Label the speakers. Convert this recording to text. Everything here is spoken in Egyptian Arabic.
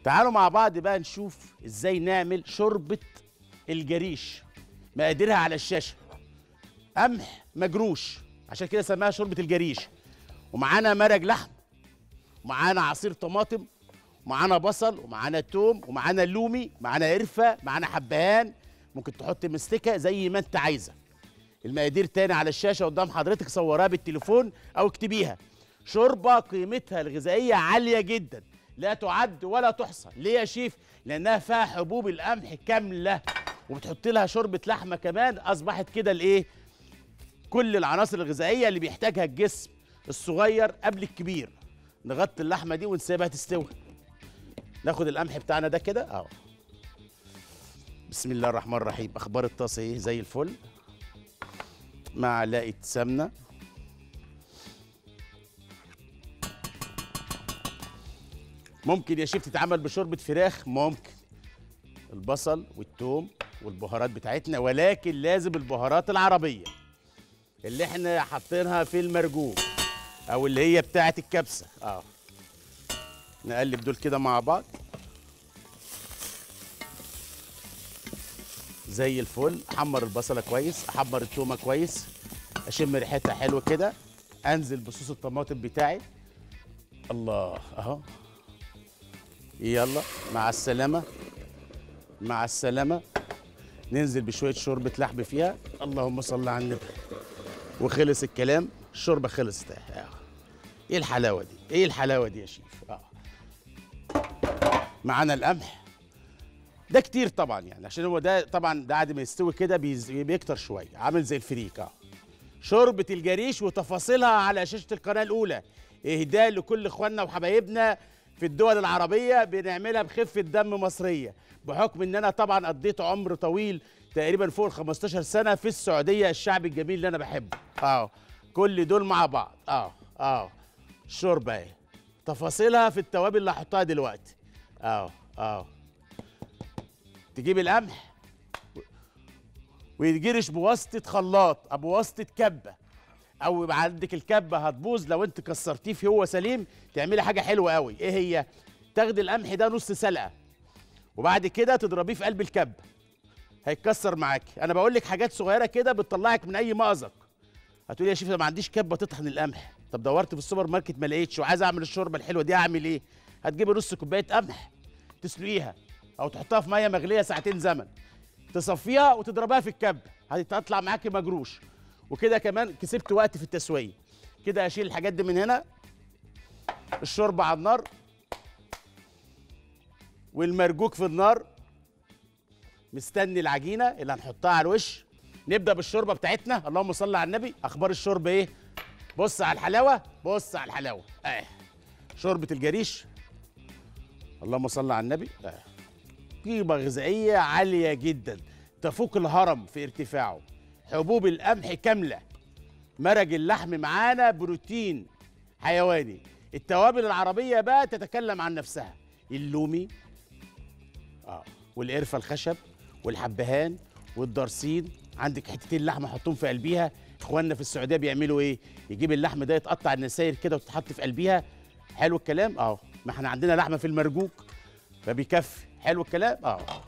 Speaker 1: تعالوا مع بعض بقى نشوف ازاي نعمل شوربه الجريش مقاديرها على الشاشه قمح مجروش عشان كده سماها شوربه الجريش ومعانا مرق لحم ومعانا عصير طماطم ومعانا بصل ومعانا توم ومعانا لومي معانا قرفه معانا حبهان ممكن تحط مستكه زي ما انت عايزه المقادير تاني على الشاشه قدام حضرتك صورها بالتليفون او اكتبيها شوربه قيمتها الغذائيه عاليه جدا لا تعد ولا تحصى ليه يا شيف لانها فيها حبوب القمح كامله وبتحط لها شوربه لحمه كمان اصبحت كده الايه كل العناصر الغذائيه اللي بيحتاجها الجسم الصغير قبل الكبير نغطي اللحمه دي ونسيبها تستوي ناخد القمح بتاعنا ده كده اهو بسم الله الرحمن الرحيم اخبار الطاسه ايه زي الفل معلقه سمنه ممكن يا شيف تتعمل بشوربه فراخ ممكن البصل والثوم والبهارات بتاعتنا ولكن لازم البهارات العربيه اللي احنا حاطينها في المرجوع او اللي هي بتاعه الكبسه اه نقلب دول كده مع بعض زي الفل احمر البصله كويس احمر التومه كويس اشم ريحتها حلوه كده انزل بصوص الطماطم بتاعي الله اهو يلا مع السلامه مع السلامه ننزل بشويه شوربه لحم فيها اللهم صل على النبي وخلص الكلام الشوربه خلصت اهي ايه الحلاوه دي ايه الحلاوه دي يا شيف اه معانا القمح ده كتير طبعا يعني عشان هو ده طبعا ده بعد ما يستوي كده بيز- بيكتر شويه عامل زي الفريك اه شوربه الجريش وتفاصيلها على شاشه القناه الاولى اهداء لكل اخواننا وحبايبنا في الدول العربيه بنعملها بخفه دم مصريه بحكم ان انا طبعا قضيت عمر طويل تقريبا فوق ال 15 سنه في السعوديه الشعب الجميل اللي انا بحبه اه كل دول مع بعض اه اه الشوربه اهي تفاصيلها في التوابل اللي هحطها دلوقتي اه اه تجيب القمح ويتجرش بواسطه خلاط او بواسطه كبه او يبقى عندك الكبه هتبوظ لو انت كسرتيه في هو سليم تعملي حاجه حلوه قوي ايه هي تاخدي القمح ده نص سلقه وبعد كده تضربيه في قلب الكبه هيتكسر معاكي انا بقول لك حاجات صغيره كده بتطلعك من اي مأزق هتقولي يا شيخ أنا ما عنديش كبه تطحن القمح طب دورت في السوبر ماركت ما لقيتش وعايز اعمل الشوربه الحلوه دي اعمل ايه هتجيبي نص كوبايه قمح تسلقيها او تحطها في ميه مغليه ساعتين زمن تصفيها وتضربها في الكب هتطلع معاكي مجروش وكده كمان كسبت وقت في التسويه كده اشيل الحاجات دي من هنا الشوربه على النار والمرجوك في النار مستني العجينه اللي هنحطها على الوش نبدا بالشوربه بتاعتنا اللهم صل على النبي اخبار الشوربه ايه بص على الحلاوه بص على الحلاوه اه شوربه الجريش اللهم صل على النبي اه قيمة غذائية عالية جدا تفوق الهرم في ارتفاعه حبوب القمح كاملة مرق اللحم معانا بروتين حيواني التوابل العربية بقى تتكلم عن نفسها اللومي اه والقرفة الخشب والحبهان والدرسين عندك حتتين لحمة حطهم في قلبيها اخواننا في السعودية بيعملوا ايه يجيب اللحم ده يتقطع النساير كده وتتحط في قلبيها حلو الكلام اه ما احنا عندنا لحمة في المرجوك فبيكفي حلو الكلام اه